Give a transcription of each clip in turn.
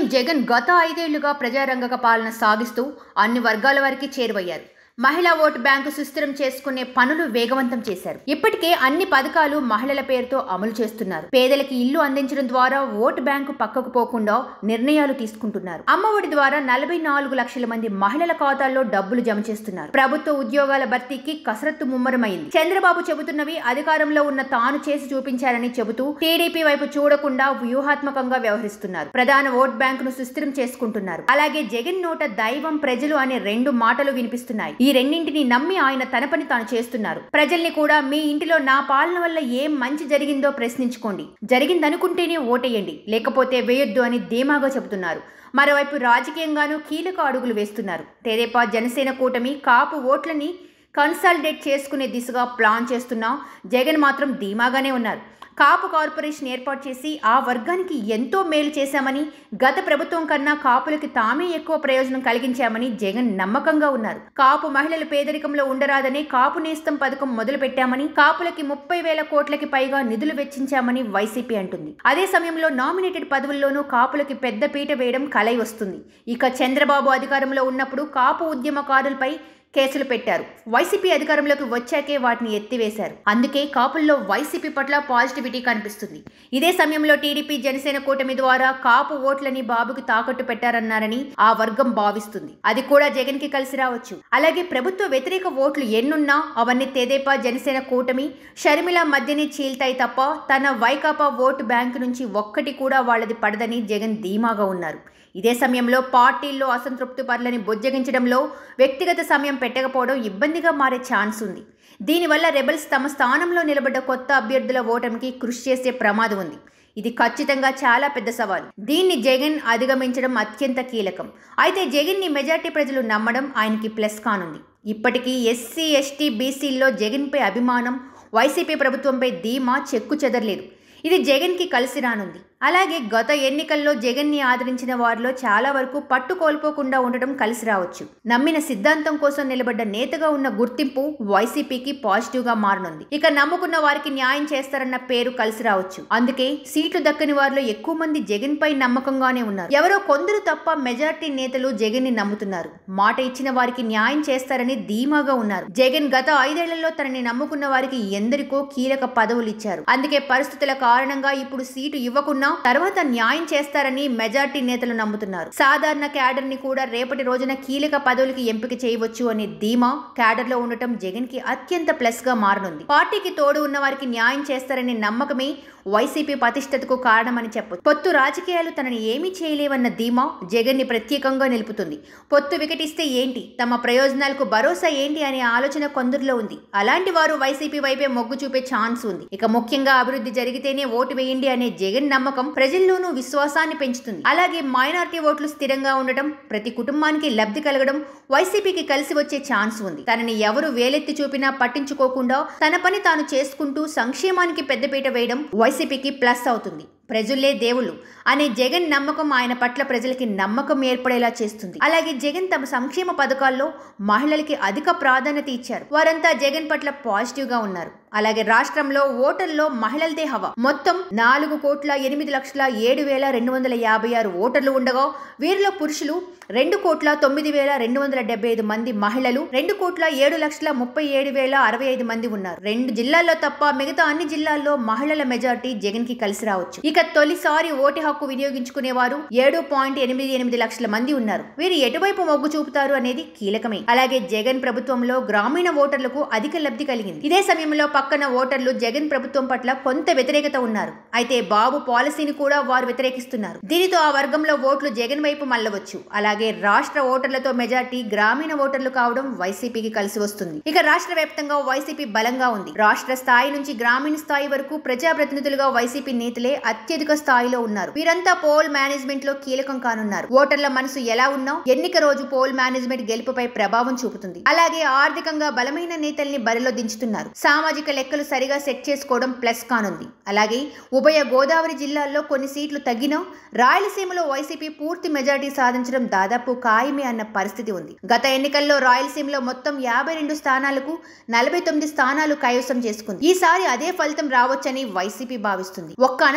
జగన్ గత ఐదేళ్లుగా ప్రజారంగక పాలన సాగిస్తూ అన్ని వర్గాల వారికి చేరువయ్యారు మహిళా ఓటు బ్యాంకు సుస్థిరం చేసుకునే పనులు వేగవంతం చేశారు ఇప్పటికే అన్ని పథకాలు మహిళల పేరుతో అమలు చేస్తున్నారు పేదలకి ఇల్లు అందించడం ద్వారా ఓటు బ్యాంకు పక్కకు పోకుండా నిర్ణయాలు తీసుకుంటున్నారు అమ్మ ఒడి ద్వారా నలభై నాలుగు లక్షల మంది మహిళల ఖాతాల్లో డబ్బులు జమ చేస్తున్నారు ప్రభుత్వ ఉద్యోగాల భర్తీకి కసరత్తు ముమ్మరమైంది చంద్రబాబు చెబుతున్నవి అధికారంలో ఉన్న తాను చేసి చూపించారని చెబుతూ టీడీపీ వైపు చూడకుండా వ్యూహాత్మకంగా వ్యవహరిస్తున్నారు ప్రధాన ఓట్ బ్యాంకును సుస్థిరం చేసుకుంటున్నారు అలాగే జగన్ నోట దైవం ప్రజలు అనే రెండు మాటలు వినిపిస్తున్నాయి ఈ రెండింటిని నమ్మి ఆయన తన పని తాను చేస్తున్నారు ప్రజల్ని కూడా మీ ఇంటిలో నా పాలన వల్ల ఏం మంచి జరిగిందో ప్రశ్నించుకోండి జరిగిందనుకుంటేనే ఓటేయండి లేకపోతే వేయొద్దు అని ధీమాగా చెబుతున్నారు మరోవైపు రాజకీయంగానూ కీలక అడుగులు వేస్తున్నారు తెదేపా జనసేన కూటమి కాపు ఓట్లని కన్సాలిడేట్ చేసుకునే దిశగా ప్లాన్ చేస్తున్నా జగన్ మాత్రం ధీమాగానే ఉన్నారు కాపు కార్పొరేషన్ ఏర్పాటు చేసి ఆ వర్గానికి ఎంతో మేలు చేశామని గత ప్రభుత్వం కన్నా కాపులకి తామే ఎక్కువ ప్రయోజనం కలిగించామని జగన్ నమ్మకంగా ఉన్నారు కాపు మహిళలు పేదరికంలో ఉండరాదనే కాపు నేస్తం పథకం మొదలు పెట్టామని కాపులకి ముప్పై వేల కోట్లకి పైగా నిధులు వెచ్చించామని వైసీపీ అంటుంది అదే సమయంలో నామినేటెడ్ పదవుల్లోనూ కాపులకి పెద్ద పీట వేయడం కలై వస్తుంది ఇక చంద్రబాబు అధికారంలో ఉన్నప్పుడు కాపు ఉద్యమకారులపై కేసులు పెట్టారు వైసీపీ అధికారంలోకి వచ్చాకే వాటిని ఎత్తివేశారు అందుకే కాపుల్లో వైసీపీ పట్ల పాజిటివిటీ కనిపిస్తుంది ఇదే సమయంలో టీడీపీ జనసేన కూటమి ద్వారా కాపు ఓట్లని బాబుకి తాకట్టు పెట్టారన్నారని ఆ వర్గం భావిస్తుంది అది కూడా జగన్ కి కలిసి రావచ్చు అలాగే ప్రభుత్వ వ్యతిరేక ఓట్లు ఎన్నున్నా అవన్నీ తెదేపా జనసేన కూటమి షర్మిల మధ్యనే చీల్తాయి తప్ప తన వైకాపా ఓటు బ్యాంకు నుంచి ఒక్కటి కూడా వాళ్ళది పడదని జగన్ ధీమాగా ఉన్నారు ఇదే సమయంలో పార్టీల్లో అసంతృప్తి పరులని బుజ్జగించడంలో వ్యక్తిగత సమయం పెట్టకపోవడం ఇబ్బందిగా మారే ఛాన్స్ ఉంది దీనివల్ల రెబల్స్ తమ స్థానంలో నిలబడ్డ కొత్త అభ్యర్థుల ఓటమికి కృషి చేసే ప్రమాదం ఉంది ఇది ఖచ్చితంగా చాలా పెద్ద సవాల్ దీన్ని జగన్ అధిగమించడం అత్యంత కీలకం అయితే జగన్ని మెజార్టీ ప్రజలు నమ్మడం ఆయనకి ప్లస్ కానుంది ఇప్పటికీ ఎస్సీ ఎస్టీ బీసీల్లో జగన్పై అభిమానం వైసీపీ ప్రభుత్వంపై ధీమా చెక్కు చెదరలేదు ఇది జగన్కి కలిసి రానుంది అలాగే గత ఎన్నికల్లో జగన్ని ఆదరించిన వారిలో చాలా వరకు పట్టు కోల్పోకుండా ఉండటం కలిసి రావచ్చు నమ్మిన సిద్ధాంతం కోసం నిలబడ్డ నేతగా ఉన్న గుర్తింపు వైసీపీకి పాజిటివ్ గా మారనుంది ఇక నమ్ముకున్న వారికి న్యాయం చేస్తారన్న పేరు కలిసి రావచ్చు అందుకే సీట్లు దక్కని వారిలో ఎక్కువ మంది జగన్ పై నమ్మకంగానే ఉన్నారు ఎవరో కొందరు తప్ప మెజార్టీ నేతలు జగన్ ని నమ్ముతున్నారు మాట ఇచ్చిన వారికి న్యాయం చేస్తారని ధీమాగా ఉన్నారు జగన్ గత ఐదేళ్లలో తనని నమ్ముకున్న వారికి ఎందరికో కీలక పదవులు ఇచ్చారు అందుకే పరిస్థితుల కారణంగా ఇప్పుడు సీటు ఇవ్వకున్నా తర్వాత న్యాయం చేస్తారని మెజార్టీ నేతలు నమ్ముతున్నారు సాధారణ క్యాడర్ ని కూడా రేపటి రోజున కీలక పదవులకి ఎంపిక చేయవచ్చు అనే ధీమా క్యాడర్ లో ఉండటం జగన్ కి అత్యంత ప్లస్ గా మారనుంది పార్టీకి తోడు ఉన్న వారికి న్యాయం చేస్తారనే నమ్మకమే వైసీపీ ప్రతిష్టతకు కారణమని చెప్పొచ్చు పొత్తు రాజకీయాలు తనని ఏమీ చేయలేవన్న ధీమా జగన్ ని ప్రత్యేకంగా నిలుపుతుంది పొత్తు వికటిస్తే ఏంటి తమ ప్రయోజనాలకు భరోసా ఏంటి అనే ఆలోచన కొందరిలో ఉంది అలాంటి వారు వైసీపీ వైపే మొగ్గు చూపే ఛాన్స్ ఉంది ఇక ముఖ్యంగా అభివృద్ధి జరిగితేనే ఓటు వేయండి అనే జగన్ నమ్మకం ప్రజల్లోనూ విశ్వాసాన్ని పెంచుతుంది అలాగే మైనారిటీ ఓట్లు స్థిరంగా ఉండటం ప్రతి కుటుంబానికి లబ్ధి కలగడం వైసీపీకి కలిసి వచ్చే ఛాన్స్ ఉంది తనని ఎవరు వేలెత్తి చూపినా పట్టించుకోకుండా తన పని తాను చేసుకుంటూ సంక్షేమానికి పెద్దపీట వేయడం వైసీపీకి ప్లస్ అవుతుంది ప్రజలే దేవుళ్ళు అనే జగన్ నమ్మకం ఆయన పట్ల ప్రజలకి నమ్మకం ఏర్పడేలా చేస్తుంది అలాగే జగన్ తమ సంక్షేమ పథకాల్లో మహిళలకి అధిక ప్రాధాన్యత ఇచ్చారు వారంతా జగన్ పట్ల పాజిటివ్ గా ఉన్నారు అలాగే రాష్ట్రంలో ఓటర్లో మహిళలదే హవా మొత్తం నాలుగు కోట్ల ఎనిమిది లక్షల ఏడు వేల రెండు వందల యాభై ఆరు ఓటర్లు ఉండగా వీరిలో పురుషులు రెండు కోట్ల తొమ్మిది వేల రెండు వందల డెబ్బై ఐదు మంది మహిళలు రెండు కోట్ల ఏడు లక్షల ముప్పై ఏడు వేల అరవై ఐదు మంది ఉన్నారు రెండు జిల్లాల్లో తప్ప మిగతా అన్ని జిల్లాల్లో మహిళల మెజార్టీ జగన్ కి కలిసి రావచ్చు ఇక తొలిసారి ఓటు హక్కు వినియోగించుకునేవారు ఏడు పాయింట్ ఎనిమిది ఎనిమిది లక్షల మంది ఉన్నారు వీరు ఎటువైపు మొగ్గు చూపుతారు అనేది కీలకమే అలాగే జగన్ ప్రభుత్వంలో గ్రామీణ ఓటర్లకు అధిక లబ్ధి కలిగింది ఇదే సమయంలో పక్కన ఓటర్లు జగన్ ప్రభుత్వం పట్ల కొంత వ్యతిరేకత ఉన్నారు అయితే బాబు పాలసీని కూడా వారు వ్యతిరేకిస్తున్నారు దీనితో ఆ వర్గంలో ఓట్లు జగన్ వైపు మళ్ళవచ్చు అలాగే రాష్ట్ర ఓటర్లతో మెజార్టీ గ్రామీణ ఓటర్లు కావడం వైసీపీకి కలిసి వస్తుంది ఇక రాష్ట్ర వ్యాప్తంగా వైసీపీ బలంగా ఉంది రాష్ట్ర స్థాయి నుంచి గ్రామీణ స్థాయి వరకు ప్రజాప్రతినిధులుగా వైసీపీ నేతలే అత్యధిక స్థాయిలో ఉన్నారు వీరంతా పోల్ మేనేజ్మెంట్ లో కీలకం కానున్నారు ఓటర్ల మనసు ఎలా ఉన్నా ఎన్నిక రోజు పోల్ మేనేజ్మెంట్ గెలుపుపై ప్రభావం చూపుతుంది అలాగే ఆర్థికంగా బలమైన నేతల్ని బరిలో దించుతున్నారు సామాజిక లెక్కలు సరిగా సెట్ చేసుకోవడం ప్లస్ కానుంది అలాగే ఉభయ గోదావరి జిల్లాల్లో కొన్ని సీట్లు తగ్గినా రాయలసీమలో వైసీపీ పూర్తి మెజార్టీ సాధించడం దాదాపు ఖాయమే అన్న పరిస్థితి ఉంది గత ఎన్నికల్లో రాయలసీమలో మొత్తం యాభై రెండు స్థానాలకు నలభై తొమ్మిది స్థానాలు కైవసం చేసుకుంది ఈసారి అదే ఫలితం రావచ్చని వైసీపీ భావిస్తుంది ఒక్క అనంతపురం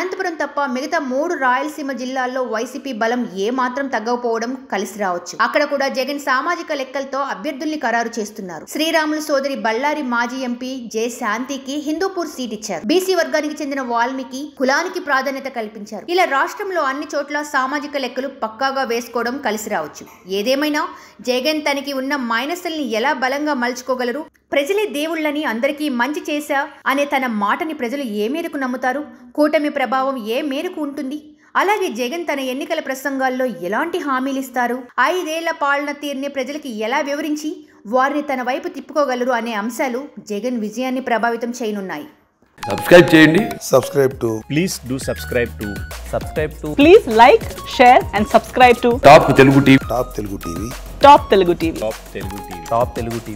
తప్ప మిగతా మూడు రాయలసీమ జిల్లాల్లో వైసీపీ బలం ఏ మాత్రం తగ్గకపోవడం కలిసి రావచ్చు అక్కడ కూడా జగన్ సామాజిక లెక్కలతో అభ్యర్థుల్ని ఖరారు చేస్తున్నారు శ్రీరాములు సోదరి బళ్ళారి మాజీ ఎంపీ జె శాంతికి హిందూపూర్ సీట్ ఇచ్చారు బీసీ వర్గానికి చెందిన వాల్మీకి కులానికి ప్రాధాన్యత కల్పించారు ఇలా రాష్ట్రంలో అన్ని చోట్ల సామాజిక లెక్కలు పక్కాగా వేసుకోవడం కలిసి రావచ్చు ఏదేమైనా జగన్ తనకి ఉన్న మైనస్ల్ని ఎలా బలంగా మలుచుకోగలరు ప్రజలే దేవుళ్ళని అందరికీ మంచి చేశా అనే తన మాటని ప్రజలు ఏ మేరకు నమ్ముతారు కూటమి ప్రభావం ఏ మేరకు ఉంటుంది అలాగే జగన్ తన ఎన్నికల ప్రసంగాల్లో ఎలాంటి హామీలు ఇస్తారు ఐదేళ్ల పాలన తీరుని ప్రజలకి ఎలా వివరించి వారిని తన వైపు తిప్పుకోగలరు అనే అంశాలు జగన్ విజయాన్ని ప్రభావితం చేయనున్నాయి సబ్స్క్రైబ్ చేయండి subscribe to please do subscribe to subscribe to Please like, share, and subscribe to top Telugu TV Top Telugu TV. Top Telugu TV. top telugu tv Top Telugu TV.